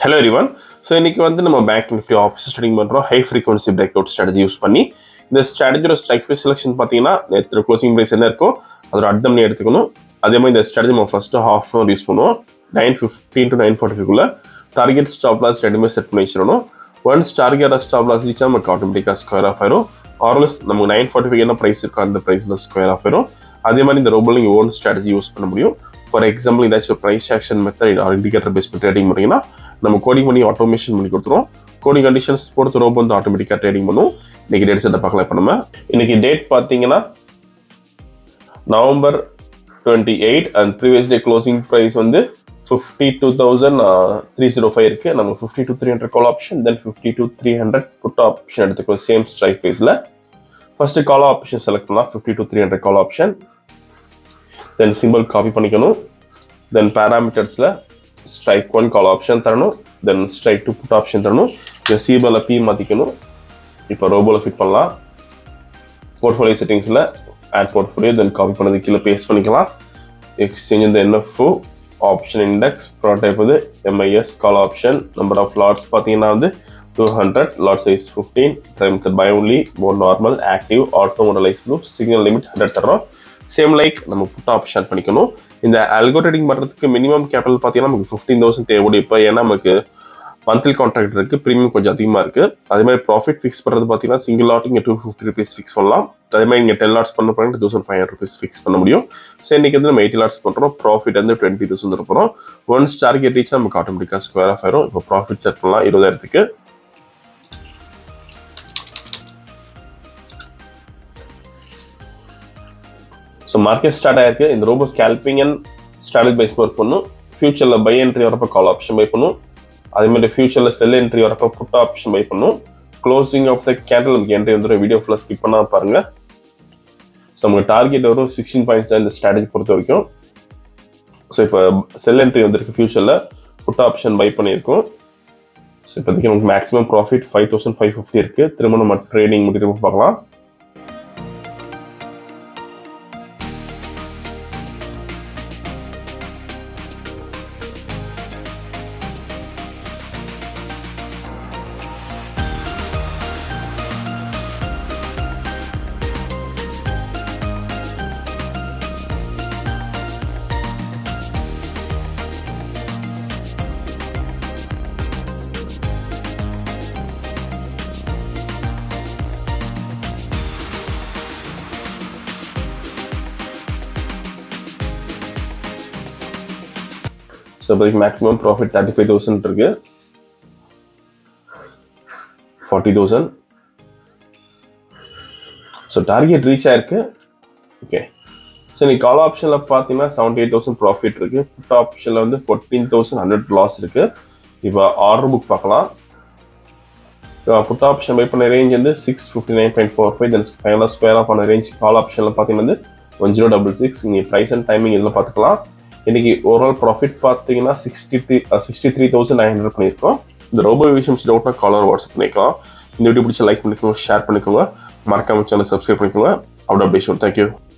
hello everyone so இன்னைக்கு வந்து நம்ம பேங்க் நிஃப்டி ஆஃபீஸ் ட்ரேடிங் பண்ணுறோம் high frequency break out strategy use பண்ணி இந்த ஸ்ட்ராட்டஜியோட ஸ்ட்ரைக் ப்ரைஸ் செலெக்ஷன் பார்த்தீங்கன்னா நேற்று க்ளோசிங் ப்ரைஸ் என்ன இருக்கோ அதோட அர்த்தம் பண்ணி எடுத்துக்கணும் அதே மாதிரி இந்த ஸ்ட்ராட்டஜி நம்ம first half an hour use பண்ணுவோம் nine fifteen to nine forty ஃபைவ்க்குள்ள டார்கெட் ஸ்டாப் லாஸ் ரெண்டுமே செட் பண்ணி வச்சிடணும் ஒன்ஸ் டார்கெட் ஸ்டாப் லாஸ் ரீச்சா நமக்கு ஆட்டோமேட்டிக்காக ஸ்கொயர் ஆஃப் ஆயிரும் ஆர்எல்எஸ் நமக்கு நைன் ஃபார்ட்டி ஃபைவ் என்ன ப்ரைஸ் இருக்கோ அந்த ப்ரைஸில் ஸ்கொயர் ஆஃப் ஆயிரும் அதே மாதிரி இந்த ரோபோவில் நீங்கள் ஓன் ஸ்ட்ராட்டஜி யூஸ் பண்ண முடியும் ஃபார் எக்ஸாம்பிள் ஏதாச்சும் price action method or indicator base trading பண்ணீங்கன்னா நம்ம கோடிங் பண்ணி ஆட்டோமேஷன் பண்ணி கொடுத்துருவோம் கோடிங் கண்டிஷன்ஸ் பொறுத்து ரோபோ வந்து ஆட்டோமேட்டிக்காக ட்ரேடிங் பண்ணும் இன்னைக்கு டேட் செட்டை பார்க்கலாம் இப்போ நம்ம இன்னைக்கு டேட் பார்த்தீங்கன்னா November twenty eight and previous day closing price வந்து fifty two thousand three zero five இருக்குது நம்ம fifty two three hundred call option then fifty two three hundred put option எடுத்துக்கோ சேம் ஸ்ட்ரைக் ப்ரைஸில் ஃபஸ்ட்டு கால் ஆப்ஷன் செலக்ட் பண்ணலாம் fifty two three hundred call option then simple copy பண்ணிக்கணும் then பேராமீட்டர்ஸில் strike one call option தரணும் then strike two put option தரணும் இந்த சிபிஎல்ல P மாற்றிக்கணும் இப்போ ரோபோவில் ஃபிட் பண்ணலாம் போர்ட்ஃபோலியோ செட்டிங்ஸில் ஆட் போர்ட்ஃபோலியோ தென் காப்பி பண்ணது கீழே பேஸ்ட் பண்ணிக்கலாம் எக்ஸ்சேஞ்ச் இந்த என்எஃப்ஓ ஆப்ஷன் இண்டெக்ஸ் ப்ராடைப் வந்து MIS call option number of lots பார்த்தீங்கன்னா வந்து two hundred lot size fifteen time buy only more normal active auto மோடலைஸ் குரூப் சிக்னல் லிமிட் ஹண்ட்ரட் தரோம் சேம் லைக் நம்ம புட் ஆப்ஷன் பண்ணிக்கணும் இந்த அல்கோ ட்ரேடிங் பண்ணுறதுக்கு மினிமம் கேபிட்டல் பார்த்தீங்கன்னா நமக்கு ஃபிஃப்டீன் தௌசண்ட் தேவைப்படும் இப்போ ஏன்னா நமக்கு மந்த்லி கான்ட்ராக்ட் இருக்குது ப்ரீமியம் கொஞ்சம் அதிகமாக இருக்குது அதே மாதிரி ப்ராஃபிட் ஃபிக்ஸ் பண்ணுறது பார்த்தீங்கன்னா சிங்கிள் லாட் இங்கே டூ ஃபிஃப்டி ருபீஸ் ஃபிக்ஸ் பண்ணலாம் அதே மாதிரி இங்கே டென் லாட்ஸ் பண்ண போகிறேன் thousand five hundred rupees fix பண்ண முடியும் ஸோ இன்றைக்கி வந்து நம்ம எயிட்டி லாட்ஸ் பண்ணுறோம் ப்ராஃபிட் வந்து டுவெண்ட்டி தௌசண்ட் இருப்போம் ஒன்ஸ் டார்கெட் ரீச் நமக்கு ஆட்டோமேட்டிக்காக ஸ்கொயர் ஆஃப் ஆயிரும் இப்போ ப்ராஃபிட் செட் பண்ணலாம் இருபதாயிரத்துக்கு ஸோ மார்க்கெட் ஸ்டார்ட் ஆயிருக்கு இந்த ரோபோ ஸ்கேல்பிங் அண்ட் ஸ்ட்ராட்டஜி பைஸ் ஒர்க் பண்ணும் ஃபியூச்சரில் பை என்ட்ரி வரப்போ கால் ஆப்ஷன் பை பண்ணும் அதே மாதிரி ஃபியூச்சரில் செல் என்ட்ரி வரப்போ புட் ஆப்ஷன் பை பண்ணும் க்ளோசிங் ஆஃப் த கேண்டில் நமக்கு என்ட்ரி வந்துடும் வீடியோ ஃபுல்லாக ஸ்கிப் பண்ணால் பாருங்க ஸோ நமக்கு டார்கெட் வரும் சிக்ஸ்டீன் பாயிண்ட்ஸ் தான் இந்த ஸ்ட்ராட்டஜி பொறுத்த வரைக்கும் ஸோ இப்போ செல் என்ட்ரி வந்திருக்கு ஃபியூச்சரில் புட் ஆப்ஷன் பை பண்ணியிருக்கோம் ஸோ இப்போதைக்கு நமக்கு maximum profit five thousand five fifty இருக்குது திரும்ப நம்ம ட்ரேடிங் முடிக்கிறப்ப பார்க்கலாம் ஸோ இப்போதைக்கு maximum profit thirty five thousand இருக்கு forty thousand so target reach ஆயிருக்கு ஓகே ஸோ நீ கால் ஆப்ஷனில் பார்த்தீங்கன்னா செவன்டி எயிட் தௌசண்ட் ப்ராஃபிட் இருக்கு புட் ஆப்ஷனில் வந்து ஃபோர்டீன் தௌசண்ட் ஹண்ட்ரட் லாஸ் இருக்கு இப்போ ஆர்டர் புக் பார்க்கலாம் புட் ஆப்ஷன் பை பண்ண ரேஞ்ச் வந்து six fifty nine point four five then ஃபைனலாக ஸ்கொயர் ஆஃப் பண்ண ரேஞ்ச் கால் ஆப்ஷனில் பார்த்தீங்கன்னா வந்து ஒன் ஜீரோ டபுள் சிக்ஸ் நீங்கள் ப்ரைஸ் அண்ட் டைமிங் இதில் பார்த்துக்கலாம் இன்னைக்கு ஓவரால் ப்ராஃபிட் பார்த்தீங்கன்னா sixty three sixty three thousand nine hundred பண்ணியிருக்கோம் இந்த ரோபோ விஷயம் டவுட்னா காலர் வாட்ஸ்அப் பண்ணிக்கலாம் இந்த வீடியோ பிடிச்ச லைக் பண்ணிக்கோங்க ஷேர் பண்ணிக்கோங்க மறக்காம சேனல் சப்ஸ்கிரைப் பண்ணிக்கோங்க அவ்வளோ அப்டேஷன் தேங்க்யூ